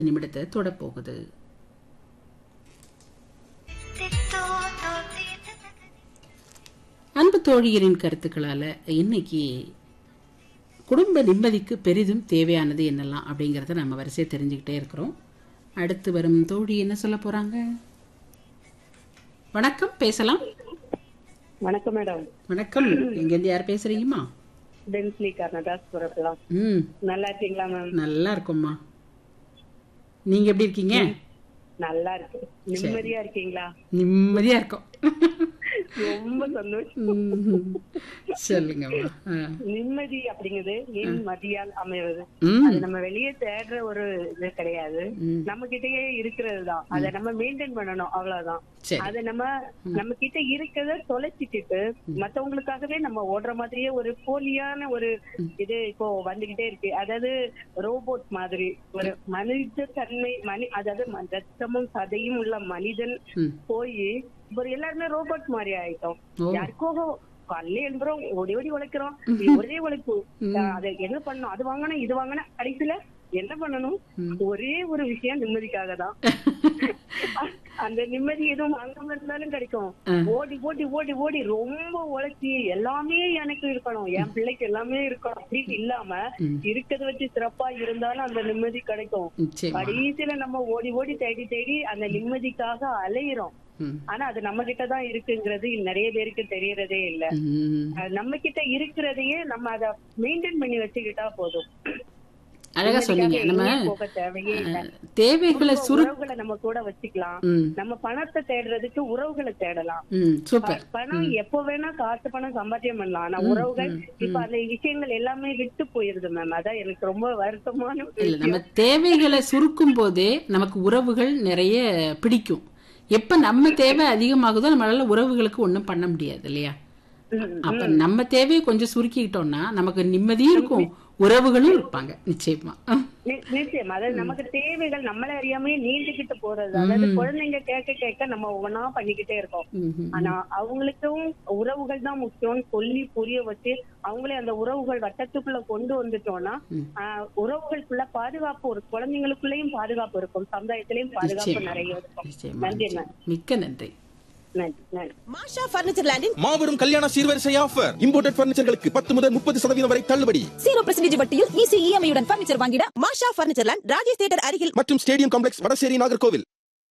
நிமிடத்தை தொடப்போகுது அன்பு தோழியரின் கருத்துக்களால இன்னைக்கு குடும்ப நிம்மதிக்கு பெரிதும் தேவையானது என்னெல்லாம் அப்படிங்கறத நம்ம வரிசையை தெரிஞ்சுக்கிட்டே இருக்கிறோம் அடுத்து வரும் தோழி என்ன சொல்ல போறாங்க வணக்கம் பேசலாம் வணக்கம் மேடம் வணக்கம் எங்கேருந்து யார் பேசுறீங்கம்மா டென்ஸ்லி கர்நாடாஸ் புறப்பலாம் ம் நல்லா இருக்கீங்களா மேம் நல்லா இருக்கோம்மா நீங்க எப்படி இருக்கீங்க நல்லா இருக்கு நிம்மதியா இருக்கீங்களா நிம்மதியா இருக்கோம் ரொம்ப சந்தோஷம் ம். சொல்லுங்கம்மா ஆ. நிம்மதி அப்படிங்கிறது நிம்மதியால் அமைவது ம் அது நம்ம வெளியே தேடுற ஒரு இது கிடையாது ம். நம்ம கிட்டயே இருக்கிறது தான் அதை நம்ம மெயின்டைன் பண்ணணும் அவ்வளவுதான் சரி அதை நம்ம நம்ம கிட்ட இருக்கிறத தொலைச்சிட்டு மத்தவங்களுக்காகவே நம்ம ஓடுற மாதிரியே ஒரு போலியான ஒரு இது இப்போ வந்துகிட்டே இருக்கு அதாவது ரோபோட் மாதிரி ஒரு மனித தன்மை மனி அதாவது ம- ரத்தமும் சதையும் உள்ள மனிதன் ம் போய் இப்போ எல்லாருமே ரோபோட் மாதிரி ஆயிட்டோம் ஓ யாருக்கோ காலையில எழுந்துறோம் ஓடி ஓடி உழைக்கிறோம் ஒரே உழைப்பு அதை என்ன பண்ணணும் அது வாங்கணும் இது வாங்கணும் கடைசியில என்ன பண்ணணும் ஒரே ஒரு விஷயம் நிம்மதிக்காக தான் அந்த நிம்மதி எதுவும் வாங்காம இருந்தாலும் கிடைக்கும் ஓடி ஓடி ஓடி ஓடி ரொம்ப உழைச்சி எல்லாமே எனக்கு இருக்கணும் என் பிள்ளைக்கு எல்லாமே இருக்கணும் அப்படின்னு இல்லாம இருக்கிறத வச்சு சிறப்பா இருந்தாலும் அந்த நிம்மதி கிடைக்கும் நிச்சயமா கடைசியில நம்ம ஓடி ஓடி தேடி தேடி அந்த நிம்மதிக்காக அலையிறோம் ம். ஆனா அது நம்ம கிட்ட தான் இருக்குங்கிறது நிறைய பேருக்கு தெரியறதே இல்ல ம். அது நம்ம கிட்ட இருக்கிறதையே நம்ம அத மெயின்டைன் பண்ணி வச்சுக்கிட்டா போதும் அழகா சொன்னீங்க நம்ம எங்கேயும் போக தேவையே இல்ல தேவைகளை சுரு உறவுகளை நம்ம கூட வச்சுக்கலாம் ம் நம்ம பணத்தை தேடுறதுக்கு உறவுகளை தேடலாம் ம் சூப்பர் பணம் எப்ப வேணா காசு பணம் சம்பாத்தியம் பண்ணலாம் ஆனா உறவுகள் இப்ப அந்த விஷயங்கள் எல்லாமே விட்டு போயிருது மேம் அதான் எனக்கு ரொம்ப வருத்தமான ஒரு இல்ல நம்ம தேவைகளை சுருக்கும் போதே நமக்கு உறவுகள் நிறைய பிடிக்கும் எப்ப நம்ம தேவை அதிகமாகுதோ நம்மளால உறவுகளுக்கு ஒண்ணும் பண்ண முடியாது இல்லையா ம், அப்ப நம்ம தேவையை கொஞ்சம் சுருக்கிக்கிட்டோம்னா நமக்கு நிம்மதியும் இருக்கும் உறவுகளும் இருப்பாங்க நிச்சயமா நி- நிச்சயம் அதாவது நமக்கு தேவைகள் நம்மள அறியாமே நீண்டுகிட்டு போறது அதாவது குழந்தைங்க கேட்க கேட்க நம்ம ஒவ்வொன்னா பண்ணிக்கிட்டே இருக்கோம் ம்ஹும். ஆனா அவங்களுக்கும் உறவுகள் தான் முக்கியம்னு சொல்லி புரிய வச்சு அவங்களே அந்த உறவுகள் வட்டத்துக்குள்ள கொண்டு வந்துட்டோம்னா ஆஹ், உறவுகளுக்குள்ள பாதுகாப்பு ஒரு குழந்தைங்களுக்குள்ளயும் பாதுகாப்பு இருக்கும் சமுதாயத்திலயும் பாதுகாப்பு நிச்சயமா. நிறைய இருக்கும் நிச்சயமா நன்றி நிச்சயமா. மிக்க நன்றி நன்றி நன்றி மாஷா பர்னிச்சர் லேண்டின் மாபெரும் கல்யாண சீர்வரிசை ஆஃபர் இம்போர்ட்டட் பர்னிச்சர்களுக்கு பத்து முதல் முப்பது சதவீதம் வரை தள்ளுபடி ஜீரோ பெர்சன்டேஜ் வட்டியில் ஈஸி இஎம்ஐ உடன் பர்னிச்சர் வாங்கிட Masha furniture land Rajesh theatre அருகில் மற்றும் ஸ்டேடியம் காம்ப்ளெக்ஸ் வடசேரி நாகர்கோவில்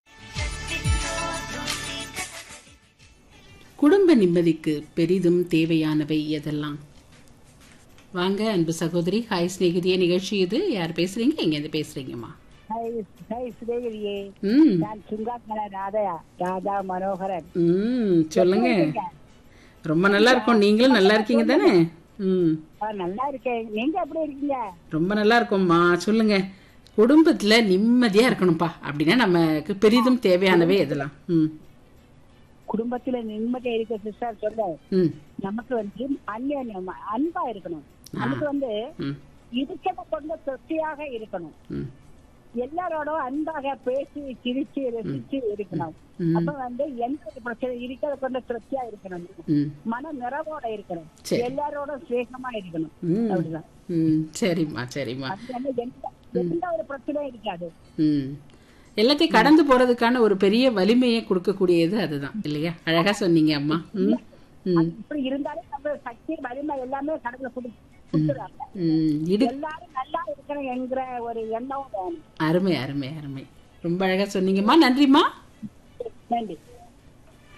குடும்ப நிம்மதிக்கு பெரிதும் தேவையானவை எதெல்லாம் வாங்க அன்பு சகோதரி ஹாய் சிநேகிதிய நிகழ்ச்சி இது யார் பேசுறீங்க எங்க இருந்து பேசுறீங்கம்மா ஹாய் ஹாய் சுதேவியே ம் நான் சுங்காக்கல ராதா ராதா மனோகரன் ம் சொல்லுங்க ரொம்ப நல்லா இருக்கும் நீங்களும் நல்லா இருக்கீங்க தானே ம் ஆ, நல்லா இருக்கேன் நீங்க எப்படி இருக்கீங்க ரொம்ப நல்லா இருக்கோம்மா சொல்லுங்க குடும்பத்துல நிம்மதியா இருக்கணும்ப்பா அப்படின்னா நமக்கு பெரிதும் தேவையானவே எதெல்லாம் ம் குடும்பத்துல நிம்மதி இருக்க சிஸ்டர் சொல்ல ம் நமக்கு வந்து அந்யோன்யம் அன்பா இருக்கணும் நமக்கு வந்து ம் இருக்கிறத கொண்டு திருப்தியாக இருக்கணும் ம் எல்லாரோட அன்பாக பேசி சிரிச்சு ரசிச்சு இருக்கணும் ம். அப்ப வந்து எந்த ஒரு பிரச்சனை இருக்கிறத கொண்டு திருப்தியா இருக்கணும் ம் மன நிறைவோட இருக்கணும் சரி. எல்லாரோட சுவேகமா இருக்கணும் ம் அப்படிதான் ம் சரிம்மா சரிம்மா அது வந்து எந்த எந்த ஒரு பிரச்சனையும் இருக்காது ம் எல்லாத்தையும் கடந்து போறதுக்கான ஒரு பெரிய வலிமையை கொடுக்கக்கூடியது அதுதான் இல்லையா அழகா சொன்னீங்க அம்மா ம் ம் இப்படி இருந்தாலும் நம்ம சக்தி வலிமை எல்லாமே கடவுளை கொடு கொடுத்துறாங்க ம் இடு எல்லாரும் நல்லா இருக்கணும் என்கிற ஒரு எண்ணம் வேணும் அருமை அருமை அருமை ரொம்ப அழகா சொன்னீங்கம்மா நன்றிம்மா நன்றி